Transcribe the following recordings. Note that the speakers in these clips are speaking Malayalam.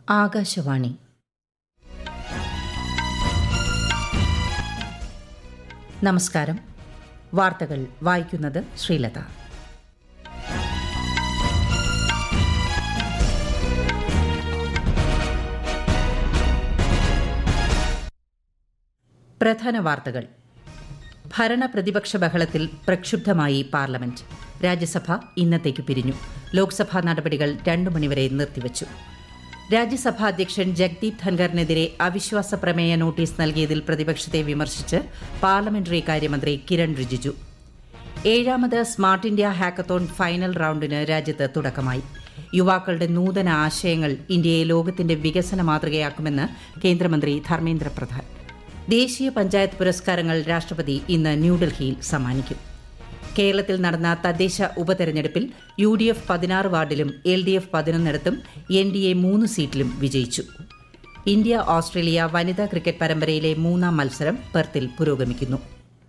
ആകാശവാണി നമസ്കാരം വാർത്തകൾ വായിക്കുന്നത് ശ്രീലത പ്രധാന വാർത്തകൾ ഭരണ പ്രതിപക്ഷ ബഹളത്തിൽ പ്രക്ഷുബ്ധമായി പാർലമെന്റ് രാജ്യസഭ ഇന്നത്തേക്ക് പിരിഞ്ഞു ലോക്സഭാ നടപടികൾ രണ്ടു മണിവരെ നിർത്തിവച്ചു രാജ്യസഭാ അധ്യക്ഷൻ ജഗ്ദീപ് ധൻഖറിനെതിരെ അവിശ്വാസ പ്രമേയ നോട്ടീസ് നൽകിയതിൽ പ്രതിപക്ഷത്തെ വിമർശിച്ച് പാർലമെന്ററി കാര്യമന്ത്രി കിരൺ റിജിജു ഏഴാമത് സ്മാർട്ട് ഇന്ത്യ ഹാക്കത്തോൺ ഫൈനൽ റൌണ്ടിന് രാജ്യത്ത് തുടക്കമായി യുവാക്കളുടെ നൂതന ആശയങ്ങൾ ഇന്ത്യയെ ലോകത്തിന്റെ വികസന മാതൃകയാക്കുമെന്ന് കേന്ദ്രമന്ത്രി ധർമ്മേന്ദ്ര പ്രധാൻ ദേശീയ പഞ്ചായത്ത് പുരസ്കാരങ്ങൾ രാഷ്ട്രപതി ഇന്ന് ന്യൂഡൽഹിയിൽ സമ്മാനിക്കും കേരളത്തിൽ നടന്ന തദ്ദേശ ഉപതെരഞ്ഞെടുപ്പിൽ യു ഡി എഫ് പതിനാറ് വാർഡിലും എൽ ഡി എഫ് പതിനൊന്നിടത്തും എൻ ഡി എ മൂന്ന് സീറ്റിലും വിജയിച്ചു ഇന്ത്യ ഓസ്ട്രേലിയ വനിതാ ക്രിക്കറ്റ് പരമ്പരയിലെ മൂന്നാം മത്സരം പെർത്തിൽ പുരോഗമിക്കുന്നു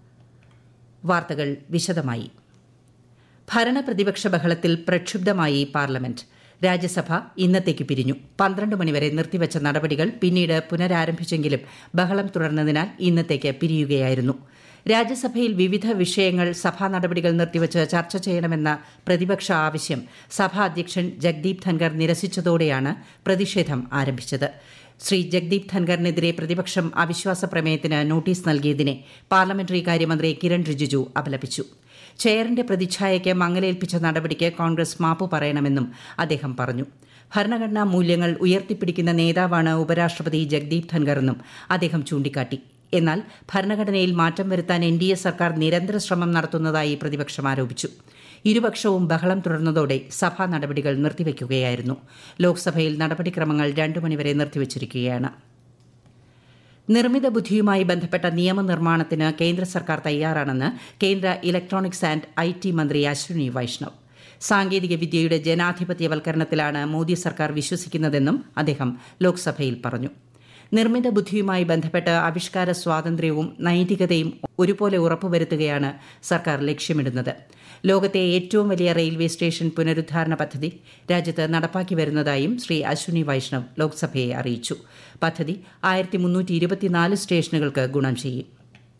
വാർത്തകൾ വിശദമായി ഭരണ പ്രതിപക്ഷ ബഹളത്തിൽ പ്രക്ഷുബ്ധമായി പാർലമെന്റ് രാജ്യസഭ ഇന്നത്തേക്ക് പിരിഞ്ഞു പന്ത്രണ്ട് മണിവരെ നിർത്തിവച്ച നടപടികൾ പിന്നീട് പുനരാരംഭിച്ചെങ്കിലും ബഹളം തുടർന്നതിനാൽ ഇന്നത്തേക്ക് പിരിയുകയായിരുന്നു രാജ്യസഭയിൽ വിവിധ വിഷയങ്ങൾ സഭാ നടപടികൾ നിർത്തിവച്ച് ചർച്ച ചെയ്യണമെന്ന പ്രതിപക്ഷ ആവശ്യം സഭാ അധ്യക്ഷൻ ജഗ്ദീപ് ധൻഖർ നിരസിച്ചതോടെയാണ് പ്രതിഷേധം ആരംഭിച്ചത് ശ്രീ ജഗ്ദീപ് ധൻഖറിനെതിരെ പ്രതിപക്ഷം അവിശ്വാസ പ്രമേയത്തിന് നോട്ടീസ് നൽകിയതിനെ പാർലമെന്ററി കാര്യമന്ത്രി കിരൺ റിജിജു അപലപിച്ചു ചെയറിന്റെ പ്രതിച്ഛായയ്ക്ക് മങ്ങലേൽപ്പിച്ച നടപടിക്ക് കോൺഗ്രസ് മാപ്പ് പറയണമെന്നും അദ്ദേഹം പറഞ്ഞു ഭരണഘടനാ മൂല്യങ്ങൾ ഉയർത്തിപ്പിടിക്കുന്ന നേതാവാണ് ഉപരാഷ്ട്രപതി ജഗ്ദീപ് ധൻഖറെന്നും അദ്ദേഹം ചൂണ്ടിക്കാട്ടി എന്നാൽ ഭരണഘടനയിൽ മാറ്റം വരുത്താൻ എൻ ഡി എ സർക്കാർ നിരന്തര ശ്രമം നടത്തുന്നതായി പ്രതിപക്ഷം ആരോപിച്ചു ഇരുപക്ഷവും ബഹളം തുടർന്നതോടെ സഭാ നടപടികൾ നിർത്തിവയ്ക്കുകയായിരുന്നു ലോക്സഭയിൽ നടപടിക്രമങ്ങൾ രണ്ടു മണിവരെ നിർത്തിവച്ചിരിക്കുകയാണ് നിർമ്മിത ബുദ്ധിയുമായി ബന്ധപ്പെട്ട നിയമനിർമ്മാണത്തിന് കേന്ദ്ര സർക്കാർ തയ്യാറാണെന്ന് കേന്ദ്ര ഇലക്ട്രോണിക്സ് ആൻഡ് ഐ ടി മന്ത്രി അശ്വിനി വൈഷ്ണവ് സാങ്കേതിക വിദ്യയുടെ ജനാധിപത്യവൽക്കരണത്തിലാണ് മോദി സർക്കാർ വിശ്വസിക്കുന്നതെന്നും അദ്ദേഹം ലോക്സഭയിൽ പറഞ്ഞു നിർമ്മിത ബുദ്ധിയുമായി ബന്ധപ്പെട്ട് ആവിഷ്കാര സ്വാതന്ത്ര്യവും നൈതികതയും ഒരുപോലെ ഉറപ്പുവരുത്തുകയാണ് സർക്കാർ ലക്ഷ്യമിടുന്നത് ലോകത്തെ ഏറ്റവും വലിയ റെയിൽവേ സ്റ്റേഷൻ പുനരുദ്ധാരണ പദ്ധതി രാജ്യത്ത് നടപ്പാക്കി വരുന്നതായും ശ്രീ അശ്വിനി വൈഷ്ണവ് ലോക്സഭയെ അറിയിച്ചു പദ്ധതി ആയിരത്തി മുന്നൂറ്റി ഇരുപത്തിനാല് സ്റ്റേഷനുകൾക്ക് ഗുണം ചെയ്യും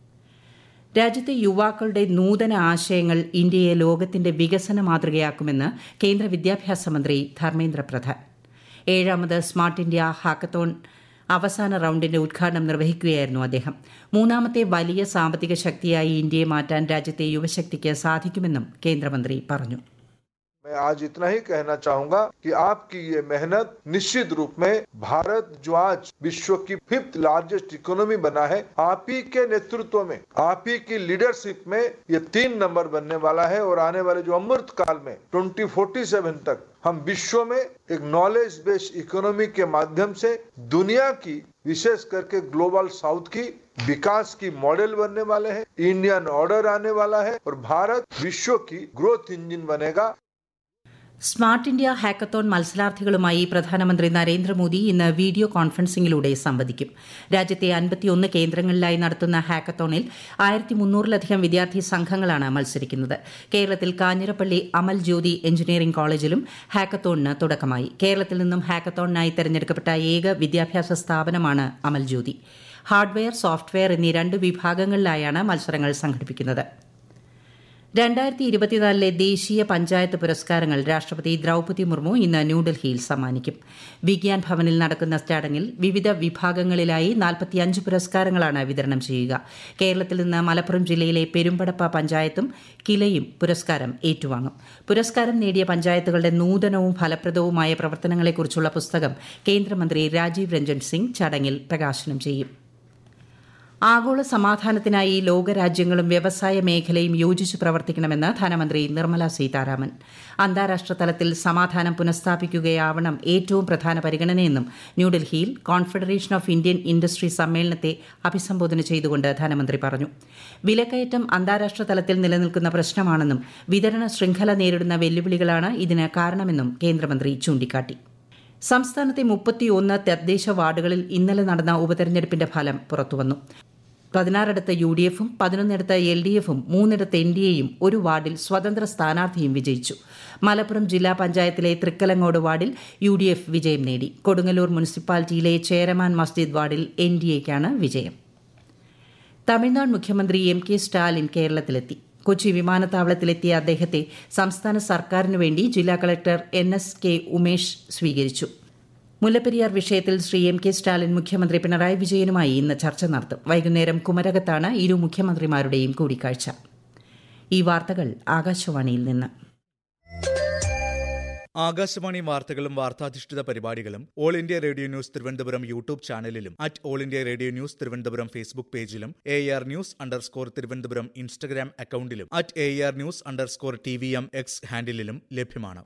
രാജ്യത്തെ യുവാക്കളുടെ നൂതന ആശയങ്ങൾ ഇന്ത്യയെ ലോകത്തിന്റെ വികസന മാതൃകയാക്കുമെന്ന് കേന്ദ്ര വിദ്യാഭ്യാസ മന്ത്രി ധർമ്മേന്ദ്ര പ്രധാൻ ഏഴാമത് സ്മാർട്ട് ഇന്ത്യ ഹാക്കത്തോൺ അവസാന റൌണ്ടിന്റെ ഉദ്ഘാടനം നിർവഹിക്കുകയായിരുന്നു അദ്ദേഹം മൂന്നാമത്തെ വലിയ സാമ്പത്തിക ശക്തിയായി ഇന്ത്യയെ മാറ്റാൻ രാജ്യത്തെ യുവശക്തിക്ക് സാധിക്കുമെന്നും കേന്ദ്രമന്ത്രി പറഞ്ഞു मैं आज इतना ही कहना चाहूंगा कि आपकी ये मेहनत निश्चित रूप में भारत जो आज विश्व की फिफ्थ लार्जेस्ट इकोनॉमी बना है आप ही के नेतृत्व में आप ही की लीडरशिप में ये तीन नंबर बनने वाला है और आने वाले जो अमृत काल में 2047 तक हम विश्व में एक नॉलेज बेस्ड इकोनॉमी के माध्यम से दुनिया की विशेष करके ग्लोबल साउथ की विकास की मॉडल बनने वाले हैं इंडियन ऑर्डर आने वाला है और भारत विश्व की ग्रोथ इंजन बनेगा സ്മാർട്ട് ഇന്ത്യ ഹാക്കത്തോൺ മത്സരാർത്ഥികളുമായി പ്രധാനമന്ത്രി നരേന്ദ്രമോദി ഇന്ന് വീഡിയോ കോൺഫറൻസിംഗിലൂടെ സംവദിക്കും രാജ്യത്തെ അൻപത്തിയൊന്ന് കേന്ദ്രങ്ങളിലായി നടത്തുന്ന ഹാക്കത്തോണിൽ ആയിരത്തി മുന്നൂറിലധികം വിദ്യാർത്ഥി സംഘങ്ങളാണ് മത്സരിക്കുന്നത് കേരളത്തിൽ കാഞ്ഞിരപ്പള്ളി അമൽ ജ്യോതി എഞ്ചിനീയറിംഗ് കോളേജിലും ഹാക്കത്തോണിന് തുടക്കമായി കേരളത്തിൽ നിന്നും ഹാക്കത്തോണിനായി തെരഞ്ഞെടുക്കപ്പെട്ട ഏക വിദ്യാഭ്യാസ സ്ഥാപനമാണ് അമൽ ജ്യോതി ഹാർഡ്വെയർ സോഫ്റ്റ്വെയർ എന്നീ രണ്ട് വിഭാഗങ്ങളിലായാണ് മത്സരങ്ങൾ സംഘടിപ്പിക്കുന്നത് രണ്ടായിരത്തി ഇരുപത്തിനാലിലെ ദേശീയ പഞ്ചായത്ത് പുരസ്കാരങ്ങൾ രാഷ്ട്രപതി ദ്രൌപതി മുർമു ഇന്ന് ന്യൂഡൽഹിയിൽ സമ്മാനിക്കും വിഗ്യാൻ ഭവനിൽ നടക്കുന്ന ചടങ്ങിൽ വിവിധ വിഭാഗങ്ങളിലായി നാൽപ്പത്തിയഞ്ച് പുരസ്കാരങ്ങളാണ് വിതരണം ചെയ്യുക കേരളത്തിൽ നിന്ന് മലപ്പുറം ജില്ലയിലെ പെരുമ്പടപ്പ പഞ്ചായത്തും കിലയും പുരസ്കാരം ഏറ്റുവാങ്ങും പുരസ്കാരം നേടിയ പഞ്ചായത്തുകളുടെ നൂതനവും ഫലപ്രദവുമായ പ്രവർത്തനങ്ങളെക്കുറിച്ചുള്ള പുസ്തകം കേന്ദ്രമന്ത്രി രാജീവ് രഞ്ജൻ സിംഗ് ചടങ്ങിൽ പ്രകാശനം ചെയ്യും ആഗോള സമാധാനത്തിനായി ലോകരാജ്യങ്ങളും വ്യവസായ മേഖലയും യോജിച്ച് പ്രവർത്തിക്കണമെന്ന് ധനമന്ത്രി നിർമ്മല സീതാരാമൻ അന്താരാഷ്ട്ര തലത്തിൽ സമാധാനം പുനഃസ്ഥാപിക്കുകയാവണം ഏറ്റവും പ്രധാന പരിഗണനയെന്നും ന്യൂഡൽഹിയിൽ കോൺഫെഡറേഷൻ ഓഫ് ഇന്ത്യൻ ഇൻഡസ്ട്രി സമ്മേളനത്തെ അഭിസംബോധന ചെയ്തുകൊണ്ട് ധനമന്ത്രി പറഞ്ഞു വിലക്കയറ്റം അന്താരാഷ്ട്ര തലത്തിൽ നിലനിൽക്കുന്ന പ്രശ്നമാണെന്നും വിതരണ ശൃംഖല നേരിടുന്ന വെല്ലുവിളികളാണ് ഇതിന് കാരണമെന്നും കേന്ദ്രമന്ത്രി ചൂണ്ടിക്കാട്ടി സംസ്ഥാനത്തെ മുപ്പത്തിയൊന്ന് തദ്ദേശ വാർഡുകളിൽ ഇന്നലെ നടന്ന ഉപതെരഞ്ഞെടുപ്പിന്റെ ഫലം പുറത്തുവന്നു പതിനാറിടത്ത് യു ഡി എഫും പതിനൊന്നിടത്ത് എൽ ഡി എഫും മൂന്നിടത്ത് എൻ ഡി എയും ഒരു വാർഡിൽ സ്വതന്ത്ര സ്ഥാനാർത്ഥിയും വിജയിച്ചു മലപ്പുറം ജില്ലാ പഞ്ചായത്തിലെ തൃക്കലങ്ങോട് വാർഡിൽ യു ഡി എഫ് വിജയം നേടി കൊടുങ്ങല്ലൂർ മുനിസിപ്പാലിറ്റിയിലെ ചേരമാൻ മസ്ജിദ് വാർഡിൽ എൻ ഡി എക്കാണ് വിജയം തമിഴ്നാട് മുഖ്യമന്ത്രി എം കെ സ്റ്റാലിൻ കേരളത്തിലെത്തി കൊച്ചി വിമാനത്താവളത്തിലെത്തിയ അദ്ദേഹത്തെ സംസ്ഥാന സർക്കാരിനു വേണ്ടി ജില്ലാ collector N S K Umesh സ്വീകരിച്ചു മുല്ലപ്പെരിയാർ വിഷയത്തിൽ ശ്രീ എം കെ സ്റ്റാലിൻ മുഖ്യമന്ത്രി പിണറായി വിജയനുമായി ഇന്ന് ചർച്ച നടത്തും വൈകുന്നേരം കുമരകത്താണ് ഇരു മുഖ്യമന്ത്രിമാരുടെയും കൂടിക്കാഴ്ച ഈ വാർത്തകൾ ആകാശവാണിയിൽ നിന്ന് ആകാശവാണി വാർത്തകളും വാർത്താധിഷ്ഠിത പരിപാടികളും All India Radio News Thiruvananthapuram YouTube ചാനലിലും at All India Radio News Thiruvananthapuram Facebook പേജിലും A R news underscore Thiruvananthapuram Instagram അക്കൌണ്ടിലും at A R news underscore T V M X ഹാൻഡിലും ലഭ്യമാണ്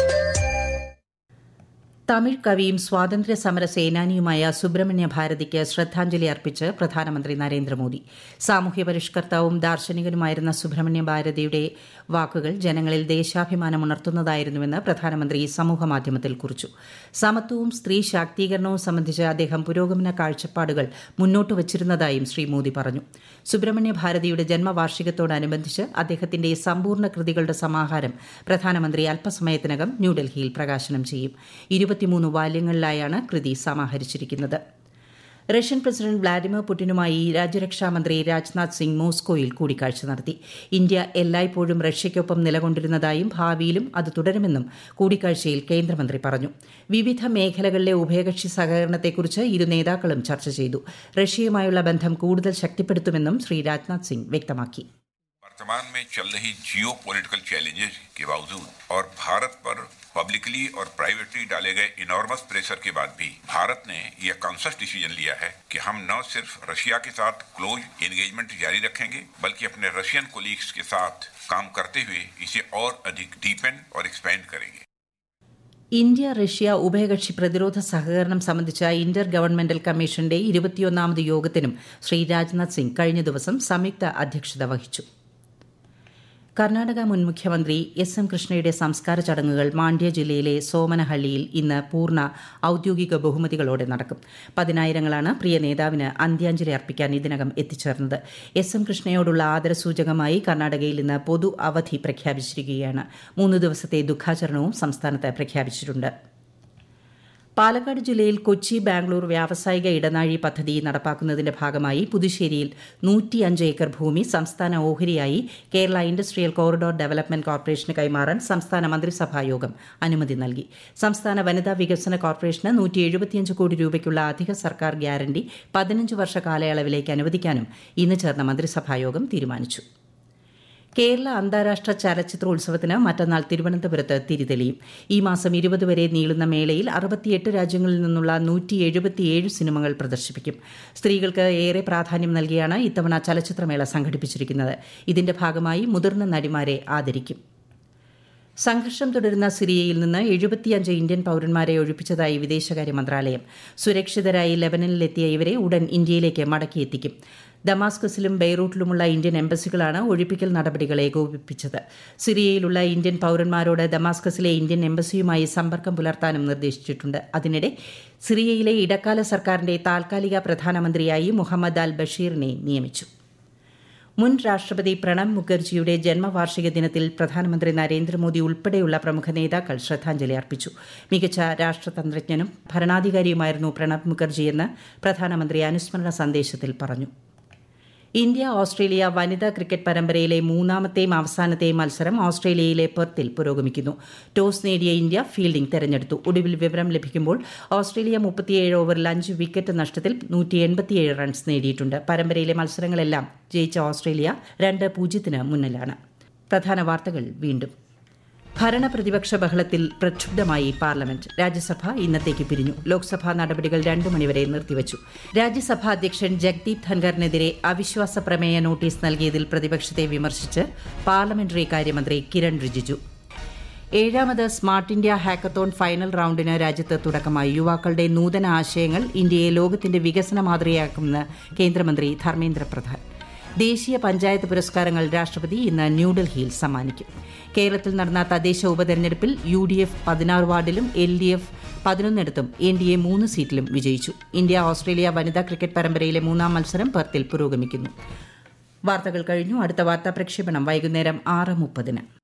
തമിഴ് കവിയും സ്വാതന്ത്ര്യ സമര സേനാനിയുമായ സുബ്രഹ്മണ്യ ഭാരതിക്ക് ശ്രദ്ധാഞ്ജലി അർപ്പിച്ച് പ്രധാനമന്ത്രി നരേന്ദ്രമോദി സാമൂഹ്യ പരിഷ്കർത്താവും ദാർശനികനുമായിരുന്ന സുബ്രഹ്മണ്യ ഭാരതിയുടെ വാക്കുകൾ ജനങ്ങളിൽ ദേശാഭിമാനം ഉണർത്തുന്നതായിരുന്നുവെന്ന് പ്രധാനമന്ത്രി സമൂഹമാധ്യമത്തിൽ കുറിച്ചു സമത്വവും സ്ത്രീ ശാക്തീകരണവും സംബന്ധിച്ച് അദ്ദേഹം പുരോഗമന കാഴ്ചപ്പാടുകൾ മുന്നോട്ട് വച്ചിരുന്നതായും ശ്രീ മോദി പറഞ്ഞു സുബ്രഹ്മണ്യ ഭാരതിയുടെ ജന്മവാർഷികത്തോടനുബന്ധിച്ച് അദ്ദേഹത്തിന്റെ സമ്പൂർണ്ണ കൃതികളുടെ സമാഹാരം പ്രധാനമന്ത്രി അല്പസമയത്തിനകം ന്യൂഡൽഹിയിൽ പ്രകാശനം ചെയ്യും ഇരുപത്തിമൂന്ന് വാല്യങ്ങളിലായാണ് കൃതി സമാഹരിച്ചിരിക്കുന്നത് റഷ്യൻ പ്രസിഡന്റ് വ്ളാഡിമിർ പുടിനുമായി രാജ്യരക്ഷാമന്ത്രി രാജ്നാഥ് സിംഗ് മോസ്കോയിൽ കൂടിക്കാഴ്ച നടത്തി ഇന്ത്യ എല്ലായ്പ്പോഴും റഷ്യയ്ക്കൊപ്പം നിലകൊണ്ടിരുന്നതായും ഭാവിയിലും അത് തുടരുമെന്നും കൂടിക്കാഴ്ചയിൽ കേന്ദ്രമന്ത്രി പറഞ്ഞു വിവിധ മേഖലകളിലെ ഉഭയകക്ഷി സഹകരണത്തെക്കുറിച്ച് ഇരു നേതാക്കളും ചർച്ച ചെയ്തു റഷ്യയുമായുള്ള ബന്ധം കൂടുതൽ ശക്തിപ്പെടുത്തുമെന്നും ശ്രീ രാജ്നാഥ് സിംഗ് വ്യക്തമാക്കി वर्तमान में चल रही जियो पॉलिटिकल चैलेंजेस के बावजूद और भारत पर पब्लिकली और प्राइवेटली डाले गए इनॉर्मस प्रेशर के बाद भी भारत ने यह कॉन्सियस डिसीजन लिया है कि हम न सिर्फ रशिया के साथ क्लोज एंगेजमेंट जारी रखेंगे बल्कि अपने रशियन कोलीग्स के साथ काम करते हुए इसे और अधिक डीपन और एक्सपेंड करेंगे ഇന്ത്യ റഷ്യ ഉഭയകക്ഷി പ്രതിരോധ സഹകരണം സംബന്ധിച്ച ഇന്റർ ഗവൺമെന്റൽ കമ്മീഷന്റെ ഇരുപത്തിയൊന്നാമത് യോഗത്തിനും ശ്രീ രാജ്നാഥ് സിംഗ് കഴിഞ്ഞ ദിവസം സംയുക്ത അധ്യക്ഷത വഹിച്ചു കർണാടക മുൻ മുഖ്യമന്ത്രി എസ് എം കൃഷ്ണയുടെ സംസ്കാര ചടങ്ങുകൾ മാണ്ഡ്യ ജില്ലയിലെ സോമനഹള്ളിയിൽ ഇന്ന് പൂർണ്ണ ഔദ്യോഗിക ബഹുമതികളോടെ നടക്കും പതിനായിരങ്ങളാണ് പ്രിയ നേതാവിന് അന്ത്യാഞ്ജലി അർപ്പിക്കാൻ ഇതിനകം എത്തിച്ചേർന്നത് എസ് എം കൃഷ്ണയോടുള്ള ആദരസൂചകമായി കർണാടകയിൽ ഇന്ന് പൊതു അവധി പ്രഖ്യാപിച്ചിരിക്കുകയാണ് മൂന്ന് ദിവസത്തെ ദുഃഖാചരണവും സംസ്ഥാനത്ത് പ്രഖ്യാപിച്ചിട്ടുണ്ട് പാലക്കാട് ജില്ലയിൽ കൊച്ചി ബാംഗ്ലൂർ വ്യാവസായിക ഇടനാഴി പദ്ധതി നടപ്പാക്കുന്നതിന്റെ ഭാഗമായി പുതുശ്ശേരിയിൽ നൂറ്റിയഞ്ച് ഏക്കർ ഭൂമി സംസ്ഥാന ഓഹരിയായി കേരള ഇൻഡസ്ട്രിയൽ കോറിഡോർ ഡെവലപ്മെന്റ് കോർപ്പറേഷന് കൈമാറാൻ സംസ്ഥാന മന്ത്രിസഭാ യോഗം അനുമതി നൽകി സംസ്ഥാന വനിതാ വികസന കോർപ്പറേഷന് നൂറ്റി എഴുപത്തിയഞ്ച് കോടി രൂപയ്ക്കുള്ള അധിക സർക്കാർ ഗ്യാരണ്ടി പതിനഞ്ച് വർഷ കാലയളവിലേക്ക് അനുവദിക്കാനും ഇന്ന് ചേർന്ന മന്ത്രിസഭായോഗം തീരുമാനിച്ചു കേരള അന്താരാഷ്ട്ര ചലച്ചിത്രോത്സവത്തിന് മറ്റന്നാൾ തിരുവനന്തപുരത്ത് തിരിതെളിയും ഈ മാസം ഇരുപത് വരെ നീളുന്ന മേളയിൽ അറുപത്തിയെട്ട് രാജ്യങ്ങളിൽ നിന്നുള്ള നൂറ്റി എഴുപത്തിയേഴ് സിനിമകൾ പ്രദർശിപ്പിക്കും സ്ത്രീകൾക്ക് ഏറെ പ്രാധാന്യം നൽകിയാണ് ഇത്തവണ ചലച്ചിത്രമേള സംഘടിപ്പിച്ചിരിക്കുന്നത് ഇതിന്റെ ഭാഗമായി മുതിർന്ന നടിമാരെ ആദരിക്കും സംഘർഷം തുടരുന്ന സിറിയയിൽ നിന്ന് എഴുപത്തിയഞ്ച് ഇന്ത്യൻ പൌരന്മാരെ ഒഴിപ്പിച്ചതായി വിദേശകാര്യ മന്ത്രാലയം സുരക്ഷിതരായി ലെബനനിലെത്തിയ ഇവരെ ഉടൻ ഇന്ത്യയിലേക്ക് മടക്കിയെത്തിക്കും ദമാസ്കസിലും ബെയ്റൂട്ടിലുമുള്ള ഇന്ത്യൻ എംബസികളാണ് ഒഴിപ്പിക്കൽ നടപടികൾ ഏകോപിപ്പിച്ചത് സിറിയയിലുള്ള ഇന്ത്യൻ പൌരന്മാരോട് ദമാസ്കസിലെ ഇന്ത്യൻ എംബസിയുമായി സമ്പർക്കം പുലർത്താനും നിർദ്ദേശിച്ചിട്ടുണ്ട് അതിനിടെ സിറിയയിലെ ഇടക്കാല സർക്കാരിന്റെ താൽക്കാലിക പ്രധാനമന്ത്രിയായി മുഹമ്മദ് അൽ ബഷീറിനെ നിയമിച്ചു മുൻ രാഷ്ട്രപതി പ്രണബ് മുഖർജിയുടെ ജന്മവാർഷിക ദിനത്തിൽ പ്രധാനമന്ത്രി നരേന്ദ്രമോദി ഉൾപ്പെടെയുള്ള പ്രമുഖ നേതാക്കൾ ശ്രദ്ധാഞ്ജലി അർപ്പിച്ചു മികച്ച രാഷ്ട്രതന്ത്രജ്ഞനും ഭരണാധികാരിയുമായിരുന്നു പ്രണബ് മുഖർജിയെന്ന് പ്രധാനമന്ത്രി അനുസ്മരണ സന്ദേശത്തിൽ പറഞ്ഞു ഇന്ത്യ ഓസ്ട്രേലിയ വനിതാ ക്രിക്കറ്റ് പരമ്പരയിലെ മൂന്നാമത്തെയും അവസാനത്തെയും മത്സരം ഓസ്ട്രേലിയയിലെ പെർത്തിൽ പുരോഗമിക്കുന്നു ടോസ് നേടിയ ഇന്ത്യ ഫീൽഡിംഗ് തെരഞ്ഞെടുത്തു ഒടുവിൽ വിവരം ലഭിക്കുമ്പോൾ ഓസ്ട്രേലിയ മുപ്പത്തിയേഴ് ഓവറിൽ അഞ്ച് വിക്കറ്റ് നഷ്ടത്തിൽ നൂറ്റി എൺപത്തിയേഴ് റൺസ് നേടിയിട്ടുണ്ട് പരമ്പരയിലെ മത്സരങ്ങളെല്ലാം ജയിച്ച ഓസ്ട്രേലിയ രണ്ട് പൂജ്യത്തിന് മുന്നിലാണ് പ്രധാന വാർത്തകൾ വീണ്ടും ഭരണപ്രതിപക്ഷ ബഹളത്തിൽ പ്രക്ഷുബ്ധമായി പാർലമെന്റ് രാജ്യസഭ ഇന്നത്തേക്ക് പിരിഞ്ഞു ലോക്സഭാ നടപടികൾ രണ്ടു മണിവരെ നിർത്തിവച്ചു രാജ്യസഭാ അധ്യക്ഷൻ ജഗ്ദീപ് ധൻഖറിനെതിരെ അവിശ്വാസ പ്രമേയ നോട്ടീസ് നൽകിയതിൽ പ്രതിപക്ഷത്തെ വിമർശിച്ച് പാർലമെന്ററി കാര്യമന്ത്രി കിരൺ റിജിജു ഏഴാമത് സ്മാർട്ട് ഇന്ത്യ ഹാക്കത്തോൺ ഫൈനൽ റൌണ്ടിന് രാജ്യത്ത് തുടക്കമായി യുവാക്കളുടെ നൂതന ആശയങ്ങൾ ഇന്ത്യയെ ലോകത്തിന്റെ വികസന മാതൃകയാക്കുമെന്ന് കേന്ദ്രമന്ത്രി ധർമ്മേന്ദ്ര പ്രധാൻ ദേശീയ പഞ്ചായത്ത് പുരസ്കാരങ്ങൾ രാഷ്ട്രപതി ഇന്ന് ന്യൂഡൽഹിയിൽ സമ്മാനിക്കും കേരളത്തിൽ നടന്ന തദ്ദേശ ഉപതെരഞ്ഞെടുപ്പിൽ യു ഡി എഫ് പതിനാറ് വാർഡിലും എൽ ഡി എഫ് പതിനൊന്നിടത്തും എൻ ഡി എ മൂന്ന് സീറ്റിലും വിജയിച്ചു ഇന്ത്യ ഓസ്ട്രേലിയ വനിതാ ക്രിക്കറ്റ് പരമ്പരയിലെ മൂന്നാം മത്സരം പെർത്തിൽ പുരോഗമിക്കുന്നു വാർത്തകൾ കഴിഞ്ഞു അടുത്ത വാർത്താ പ്രക്ഷേപണം വൈകുന്നേരം ആറ് മുപ്പതിന്